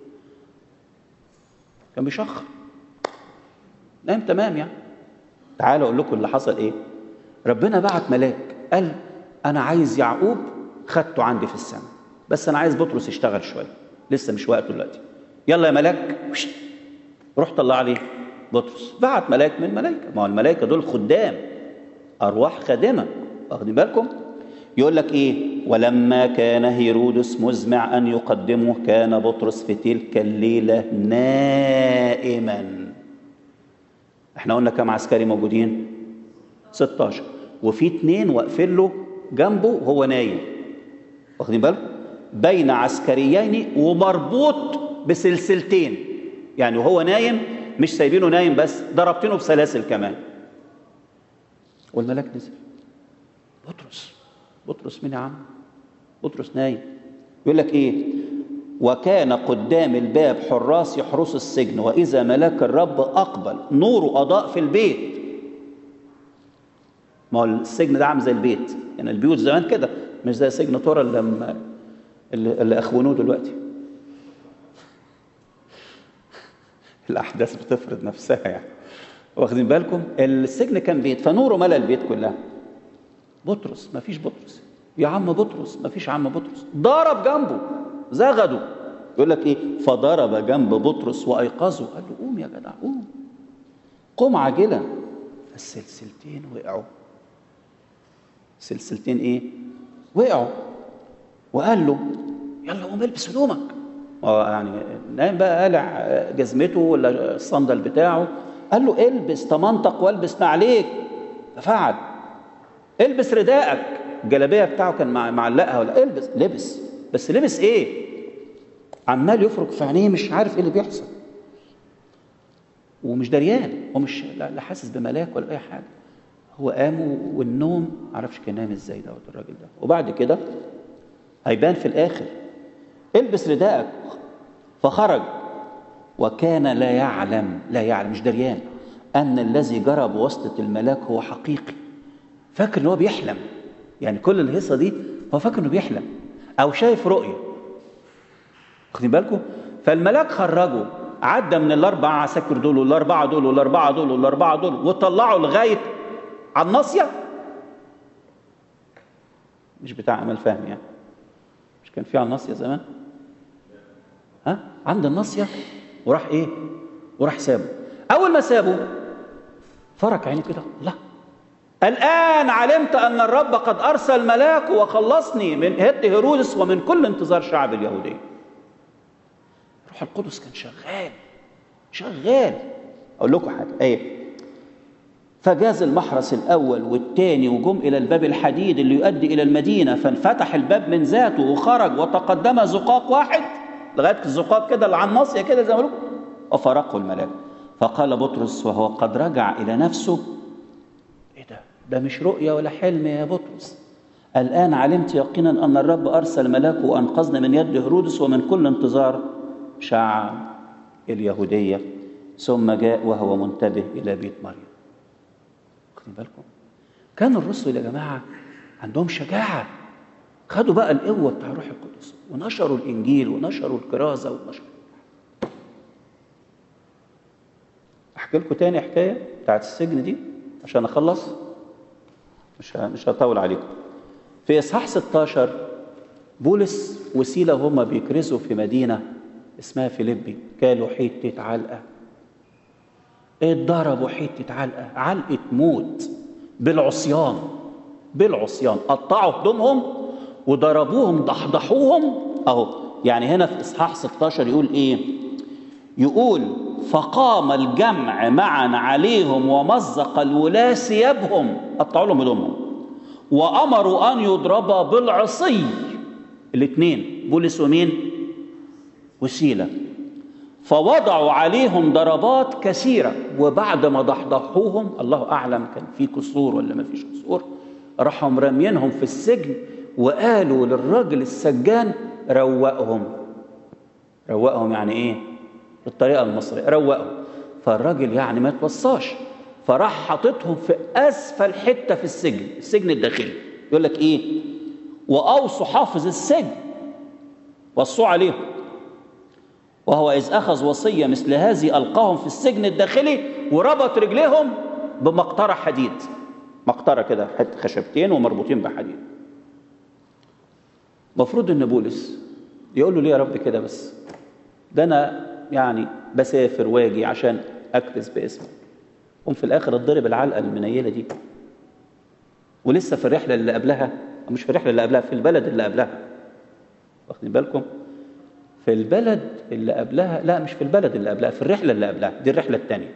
كان بيشخر نام تمام يعني تعالوا اقول لكم اللي حصل ايه ربنا بعت ملاك قال انا عايز يعقوب خدته عندي في السماء بس انا عايز بطرس يشتغل شويه لسه مش وقته دلوقتي يلا يا ملاك روح طلع عليه بطرس بعت ملاك من الملائكه ما هو الملائكه دول خدام ارواح خادمه واخدين بالكم يقول لك ايه ولما كان هيرودس مزمع ان يقدمه كان بطرس في تلك الليله نائما احنا قلنا كم عسكري موجودين 16 وفي اتنين واقفين له جنبه وهو نايم واخدين بالكم بين عسكريين ومربوط بسلسلتين يعني وهو نايم مش سايبينه نايم بس ضربتينه بسلاسل كمان والملاك نزل بطرس بطرس مين يا عم بطرس نايم يقول لك ايه وكان قدام الباب حراس يحرسوا السجن واذا ملاك الرب اقبل نوره اضاء في البيت ما هو السجن ده عامل زي البيت يعني البيوت زمان كده مش زي سجن تورا اللي لما اللي, اللي اخونوه دلوقتي الاحداث بتفرض نفسها يعني واخدين بالكم السجن كان بيت فنوره ملا البيت كلها بطرس ما فيش بطرس يا عم بطرس ما فيش عم بطرس ضرب جنبه زغده يقول لك ايه فضرب جنب بطرس وايقظه قال له قوم يا جدع قوم قوم عاجلا السلسلتين وقعوا سلسلتين ايه وقعوا وقال له يلا قوم البس هدومك يعني نايم بقى قالع جزمته ولا الصندل بتاعه قال له البس تمنطق والبس نعليك ففعل البس رداءك الجلابيه بتاعه كان معلقها ولا البس لبس بس لبس ايه عمال يفرك في عينيه مش عارف ايه اللي بيحصل ومش دريان هو مش لا حاسس بملاك ولا اي حاجه هو قام والنوم معرفش كان نايم ازاي دوت الراجل ده وبعد كده هيبان في الاخر البس رداءك فخرج وكان لا يعلم لا يعلم مش دريان ان الذي جرى بواسطه الملاك هو حقيقي فاكر ان هو بيحلم يعني كل الهيصه دي هو فاكر انه بيحلم او شايف رؤيه واخدين بالكم فالملاك خرجه عدى من الاربع عساكر دول والاربعه دول والاربعه دول والاربعه دول وطلعوا لغايه على الناصيه مش بتاع امل فهمي يعني مش كان في على الناصيه زمان ها عند الناصيه وراح ايه وراح سابه اول ما سابه فرك عينه كده لا الآن علمت أن الرب قد أرسل ملاك وخلصني من هد هيرودس ومن كل انتظار شعب اليهودية روح القدس كان شغال شغال أقول لكم حاجة إيه فجاز المحرس الأول والثاني وجم إلى الباب الحديد اللي يؤدي إلى المدينة فانفتح الباب من ذاته وخرج وتقدم زقاق واحد لغاية الزقاق كده اللي على الناصية كده زي ما وفرقه الملاك فقال بطرس وهو قد رجع إلى نفسه ده مش رؤية ولا حلم يا بطرس الآن علمت يقينا أن الرب أرسل ملاكه وأنقذنا من يد هرودس ومن كل انتظار شعب اليهودية ثم جاء وهو منتبه إلى بيت مريم واخدين بالكم كان الرسل يا جماعة عندهم شجاعة خدوا بقى القوة بتاع الروح القدس ونشروا الإنجيل ونشروا الكرازة ونشروا أحكي لكم تاني حكاية بتاعت السجن دي عشان أخلص مش مش هطول عليكم في إصحاح 16 بولس وسيلة وهما بيكرزوا في مدينة اسمها فيليبي كالوا حتة علقة اتضربوا حتة علقة علقة موت بالعصيان بالعصيان قطعوا هدومهم وضربوهم ضحضحوهم اهو يعني هنا في اصحاح 16 يقول ايه يقول فقام الجمع معا عليهم ومزق الولاة ثيابهم قطعوا لهم هدومهم وامروا ان يضربا بالعصي الاثنين بولس ومين وسيله فوضعوا عليهم ضربات كثيرة وبعد ما ضحضحوهم الله أعلم كان في كسور ولا ما فيش كسور راحوا مرمينهم في السجن وقالوا للراجل السجان روقهم روقهم يعني ايه بالطريقة المصرية روقهم فالراجل يعني ما توصاش فراح حاططهم في أسفل حتة في السجن السجن الداخلي يقول لك ايه وأوصوا حافظ السجن وصوا عليهم وهو إذ أخذ وصية مثل هذه ألقاهم في السجن الداخلي وربط رجليهم بمقطرة حديد مقطرة كده خشبتين ومربوطين بحديد مفروض ان بولس يقول له ليه يا رب كده بس ده انا يعني بسافر واجي عشان اكرز باسمك قوم في الاخر اتضرب العلقه المنيله دي ولسه في الرحله اللي قبلها مش في الرحله اللي قبلها في البلد اللي قبلها واخدين بالكم في البلد اللي قبلها لا مش في البلد اللي قبلها في الرحله اللي قبلها دي الرحله الثانيه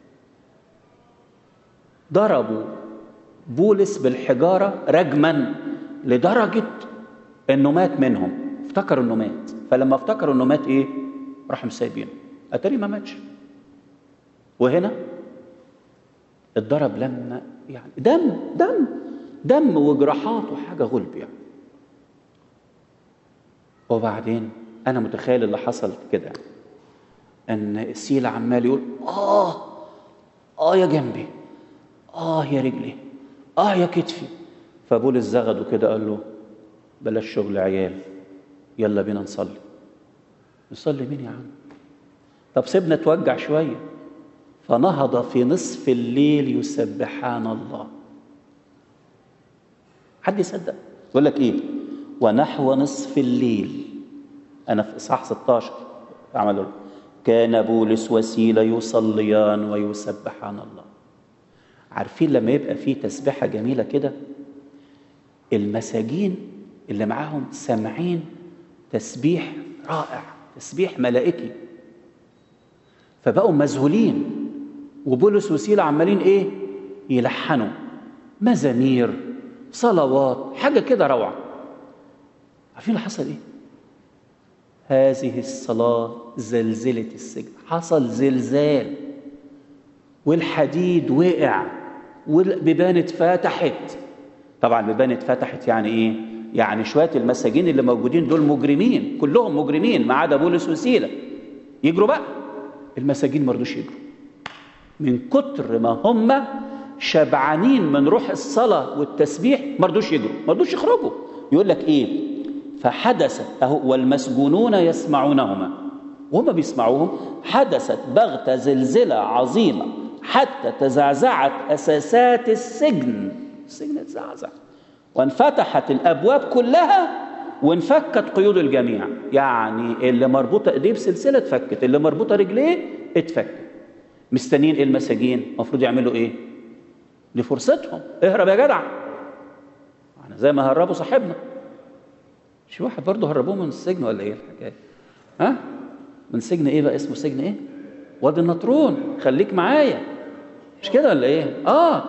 ضربوا بولس بالحجاره رجما لدرجه انه مات منهم افتكر انه مات فلما افتكر انه مات ايه راحوا مسايبينه اتاري ما ماتش وهنا اتضرب لما يعني دم دم دم وجراحات وحاجه غلب يعني وبعدين انا متخيل اللي حصل كده ان السيل عمال يقول اه اه يا جنبي اه يا رجلي اه يا كتفي فبولس زغده كده قال له بلاش شغل عيال يلا بينا نصلي نصلي مين يا عم طب سيبنا توجع شويه فنهض في نصف الليل يسبحان الله حد يصدق يقول لك ايه ونحو نصف الليل انا في اصحاح 16 عملوا كان بولس وسيله يصليان ويسبحان الله عارفين لما يبقى في تسبيحه جميله كده المساجين اللي معاهم سامعين تسبيح رائع تسبيح ملائكي فبقوا مذهولين وبولس وسيلة عمالين ايه يلحنوا مزامير صلوات حاجة كده روعة عارفين اللي حصل ايه هذه الصلاة زلزلت السجن حصل زلزال والحديد وقع والبيبان اتفتحت طبعا البيبان اتفتحت يعني ايه يعني شويه المساجين اللي موجودين دول مجرمين كلهم مجرمين ما عدا بولس وسيله يجروا بقى المساجين ما رضوش يجروا من كتر ما هم شبعانين من روح الصلاه والتسبيح ما رضوش يجروا ما رضوش يخرجوا يقول لك ايه فحدثت اهو والمسجونون يسمعونهما وهم بيسمعوهم حدثت بغتة زلزلة عظيمة حتى تزعزعت أساسات السجن السجن اتزعزع وانفتحت الابواب كلها وانفكت قيود الجميع يعني اللي مربوطه ايديه بسلسله اتفكت اللي مربوطه رجليه اتفكت مستنيين ايه المساجين المفروض يعملوا ايه دي فرصتهم اهرب يا جدع احنا زي ما هربوا صاحبنا مش واحد برضه هربوه من السجن ولا ايه الحكايه ها من سجن ايه بقى اسمه سجن ايه وادي النطرون خليك معايا مش كده ولا ايه اه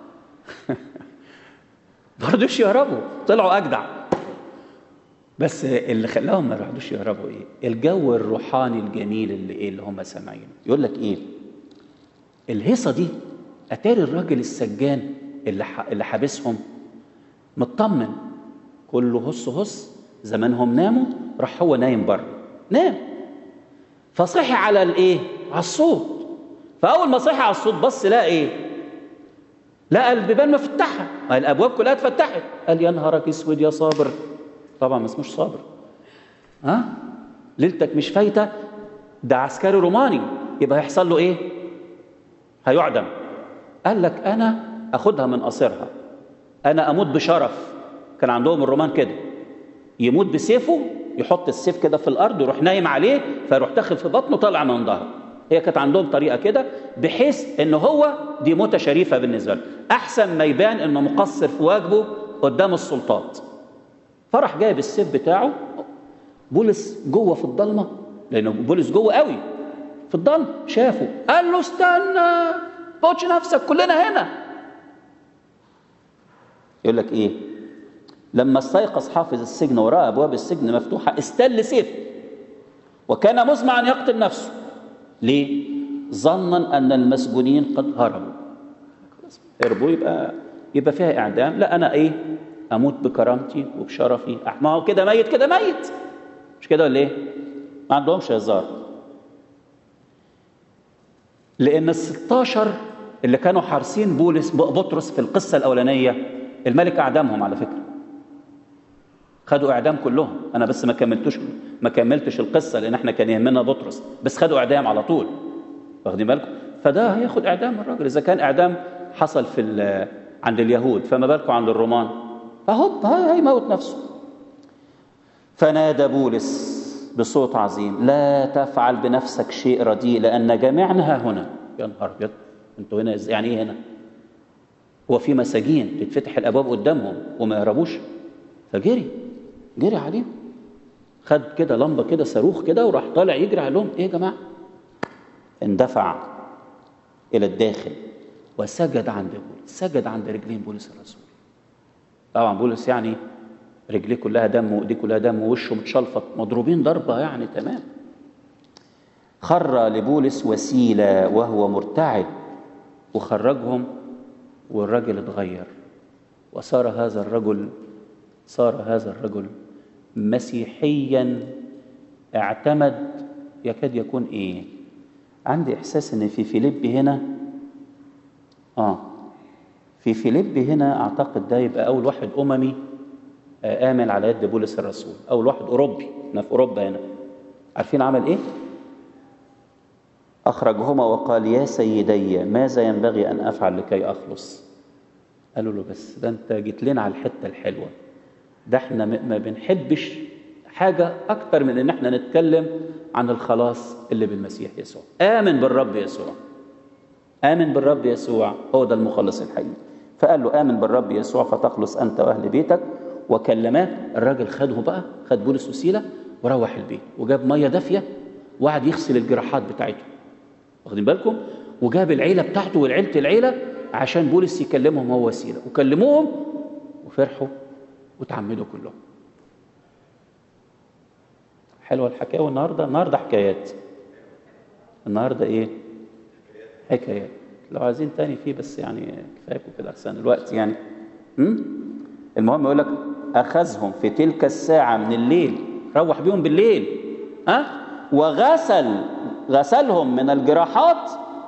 ما رضوش يهربوا طلعوا اجدع بس اللي خلاهم ما رضوش يهربوا ايه الجو الروحاني الجميل اللي ايه اللي هم سامعينه يقول لك ايه الهيصه دي اتاري الراجل السجان اللي ح- اللي حابسهم مطمن كله هص هص زمانهم ناموا راح هو نايم بره نام فصحي على الايه على الصوت فاول ما صحي على الصوت بص لقى ايه لقى البيبان مفتحه ما الابواب كلها اتفتحت قال يا نهارك اسود يا صابر طبعا ما اسموش صابر ها ليلتك مش فايته ده عسكري روماني يبقى هيحصل له ايه هيعدم قال لك انا اخدها من قصرها انا اموت بشرف كان عندهم الرومان كده يموت بسيفه يحط السيف كده في الارض يروح نايم عليه فيروح داخل في بطنه طالع من ظهره هي كانت عندهم طريقه كده بحيث ان هو دي موته شريفه بالنسبه له احسن ما يبان انه مقصر في واجبه قدام السلطات فراح جايب السيف بتاعه بولس جوه في الضلمه لانه بولس جوه قوي في الضلمه شافه قال له استنى تقعدش نفسك كلنا هنا يقول لك ايه لما استيقظ حافظ السجن وراى ابواب السجن مفتوحه استل سيف وكان مزمعا يقتل نفسه ليه ظنا ان المسجونين قد هربوا هربوا يبقى يبقى فيها اعدام لا انا ايه اموت بكرامتي وبشرفي ما هو كده ميت كده ميت مش كده ولا ايه ما عندهمش هزار لان ال 16 اللي كانوا حارسين بولس بطرس في القصه الاولانيه الملك اعدمهم على فكره خدوا اعدام كلهم انا بس ما كملتوش ما كملتش القصه لان احنا كان يهمنا بطرس بس خدوا اعدام على طول واخدين بالكم فده هياخد اعدام الراجل اذا كان اعدام حصل في ال- عند اليهود فما بالكم عند الرومان فهوب هي- هيموت نفسه فنادى بولس بصوت عظيم لا تفعل بنفسك شيء رديء لان جميعنا ها هنا يا نهار ابيض انتوا هنا إزاي؟ يعني ايه هنا هو في مساجين تتفتح الابواب قدامهم وما يهربوش فجري جري عليهم خد كده لمبه كده صاروخ كده وراح طالع يجري عليهم ايه يا جماعه اندفع الى الداخل وسجد عند بولس سجد عند رجلين بولس الرسول طبعا بولس يعني رجليه كلها دم وايديه كلها دم ووشه متشلفط مضروبين ضربه يعني تمام خر لبولس وسيله وهو مرتعد وخرجهم والرجل اتغير وصار هذا الرجل صار هذا الرجل مسيحيا اعتمد يكاد يكون ايه عندي احساس ان في فيليب هنا اه في فيليب هنا اعتقد ده يبقى اول واحد اممي آه، امن على يد بولس الرسول اول واحد اوروبي احنا في اوروبا هنا عارفين عمل ايه اخرجهما وقال يا سيدي ماذا ينبغي ان افعل لكي اخلص قالوا له بس ده انت جيت لنا على الحته الحلوه ده احنا م- ما بنحبش حاجه اكتر من ان احنا نتكلم عن الخلاص اللي بالمسيح يسوع امن بالرب يسوع آمن بالرب يسوع هو ده المخلص الحقيقي فقال له آمن بالرب يسوع فتخلص أنت وأهل بيتك وكلماه الراجل خده بقى خد بولس وسيلة وروح البيت وجاب مية دافية وقعد يغسل الجراحات بتاعته واخدين بالكم وجاب العيلة بتاعته والعيلة العيلة عشان بولس يكلمهم هو وسيلة وكلموهم وفرحوا وتعمدوا كلهم حلوة الحكاية والنهاردة النهاردة حكايات النهاردة إيه حكايات لو عايزين تاني فيه بس يعني كفايكم كده احسن الوقت يعني هم؟ المهم يقول لك اخذهم في تلك الساعه من الليل روح بيهم بالليل ها وغسل غسلهم من الجراحات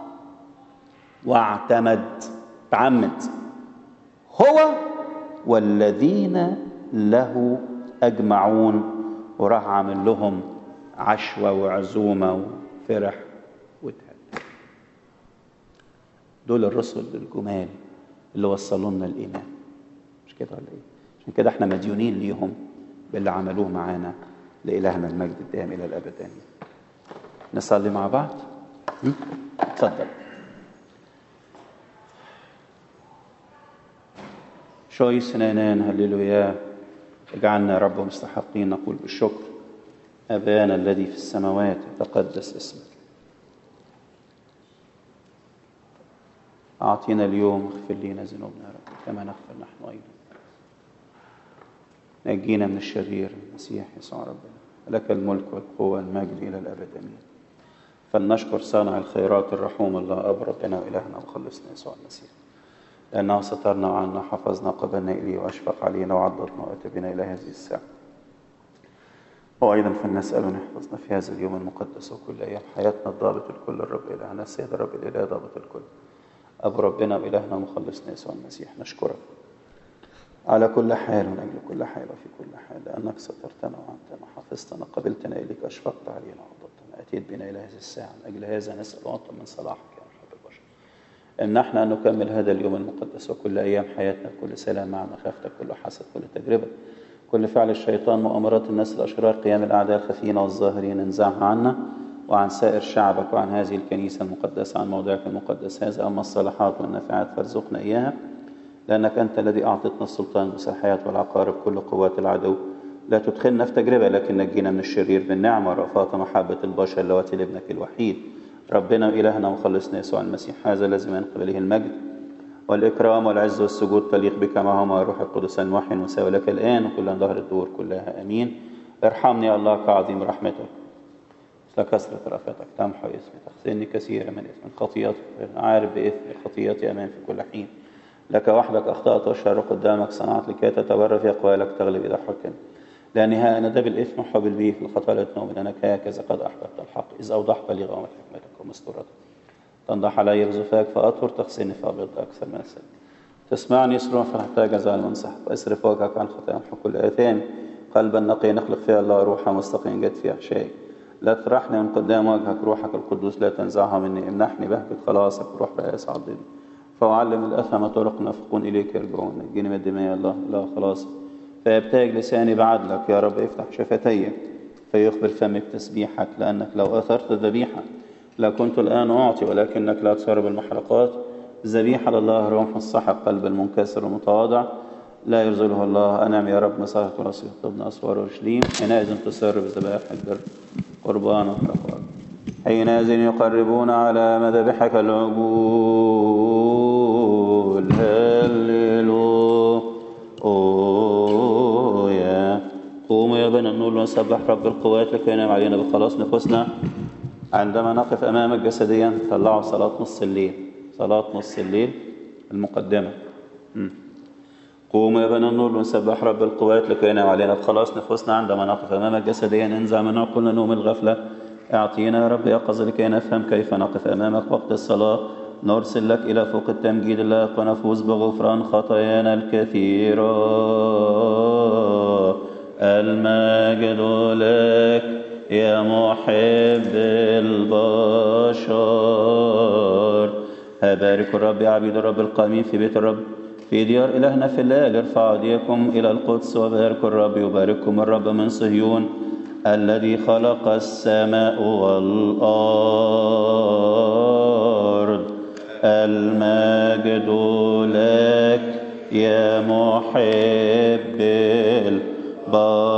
واعتمد تعمد هو والذين له اجمعون وراح عامل لهم عشوه وعزومه وفرح وتهنئ دول الرسل الجمال اللي وصلوا لنا الايمان مش كده ولا ايه عشان كده احنا مديونين ليهم باللي عملوه معانا لالهنا المجد الدائم الى الابد امين نصلي مع بعض م? اتفضل شويس نانان هللويا اجعلنا يا رب مستحقين نقول بالشكر ابانا الذي في السماوات يتقدس اسمك أعطينا اليوم اغفر لنا ذنوبنا يا رب كما نغفر نحن أيضا نجينا من الشرير المسيح يسوع ربنا لك الملك والقوة والمجد إلى الأبد أمين فلنشكر صانع الخيرات الرحوم الله أب ربنا وإلهنا وخلصنا يسوع المسيح لأنه سترنا وعنا حفظنا قبلنا إليه وأشفق علينا وعضدنا وأتى بنا إلى هذه الساعة وأيضا فلنسأل أن يحفظنا في هذا اليوم المقدس وكل أيام حياتنا الضابط الكل الرب إلهنا السيد الرب الإله ضابط الكل أبو ربنا وإلهنا ومخلصنا يسوع المسيح نشكرك على كل حال ونجل كل حال وفي كل حال لأنك سترتنا وعنتنا حفظتنا قبلتنا إليك أشفقت علينا وعضدتنا أتيت بنا إلى هذه الساعة من أجل هذا نسأل ونطلب من صلاحك يا محب البشر امنحنا أن نكمل هذا اليوم المقدس وكل أيام حياتنا بكل سلام مع مخافتك كل حسد كل تجربة كل فعل الشيطان مؤامرات الناس الأشرار قيام الأعداء الخفيين والظاهرين انزعها عنا وعن سائر شعبك وعن هذه الكنيسة المقدسة عن موضعك المقدس هذا أما الصالحات والنافعات فارزقنا إياها لأنك أنت الذي أعطيتنا السلطان بالحياة والعقارب كل قوات العدو لا تدخلنا في تجربة لكن نجينا من الشرير بالنعمة ورأفات ومحبة البشر اللواتي لابنك الوحيد ربنا وإلهنا ومخلصنا يسوع المسيح هذا الذي من قبله المجد والإكرام والعز والسجود تليق بك معهما روح القدس الموحي المساوي لك الآن وكل ظهر الدور كلها أمين ارحمني يا الله كعظيم رحمتك مثل كثرة رأفتك تمحو اسمي تغسلني كثيرا من اسم خطيئتي عارف بإثمي خطيئتي أمان في كل حين لك وحدك أخطأت والشر قدامك صنعت لكي تتبرى في أقوالك تغلب إذا حكم لأني ها أنا ده بالإثم حب به في الخطايا نوم لأنك هكذا قد أحببت الحق إذ أوضحت لي غامة حكمتك ومستورتك تنضح علي بزفاك فأطهر تغسلني فأبيض أكثر من السلم تسمعني سرا فنحتاج أزال منصح فاصرف وجهك عن خطايا محو الآثام قلبا نقي نخلق فيها الله روحا مستقيم جد في أحشائي لا تطرحني من قدام وجهك روحك القدوس لا تنزعها مني امنحني بهجة خلاصك روح رئيس عضدي فأعلم الأثم طرق نافقون إليك يرجعون نجيني من الدماء يا الله لا خلاص فيبتهج لساني بعدلك يا رب افتح شفتي فيخبر فمي بتسبيحك لأنك لو أثرت ذبيحة لكنت الآن أعطي ولكنك لا تشرب المحرقات ذبيحة لله روح الصحق قلب المنكسر المتواضع لا يرزله الله أنعم يا رب مساحة راسي طبن أسوار أورشليم حينئذ تسر بذبائح البر قربان وحرقات حينئذ يقربون على مذبحك العجول هللويا قوموا يا بني النور ونسبح رب القوات لكي ينام علينا بخلاص نفوسنا عندما نقف أمامك جسديا طلعوا صلاة نص الليل صلاة نص الليل المقدمة م. قوموا يا بني النور ونسبح رب القوات لكي ينام علينا بخلاص نفوسنا عندما نقف أمامك جسديا انزع من عقولنا نوم الغفلة اعطينا يا رب يقظة لكي نفهم كيف نقف أمامك وقت الصلاة نرسل لك إلى فوق التمجيد الله ونفوز بغفران خطايانا الكثيرة المجد لك يا محب البشر بارك الرب يا عبيد الرب القائمين في بيت الرب في ديار إلهنا في الليل ارفع أيديكم إلى القدس وبارك الرب يبارككم الرب من صهيون الذي خلق السماء والأرض المجد لك يا محب البشر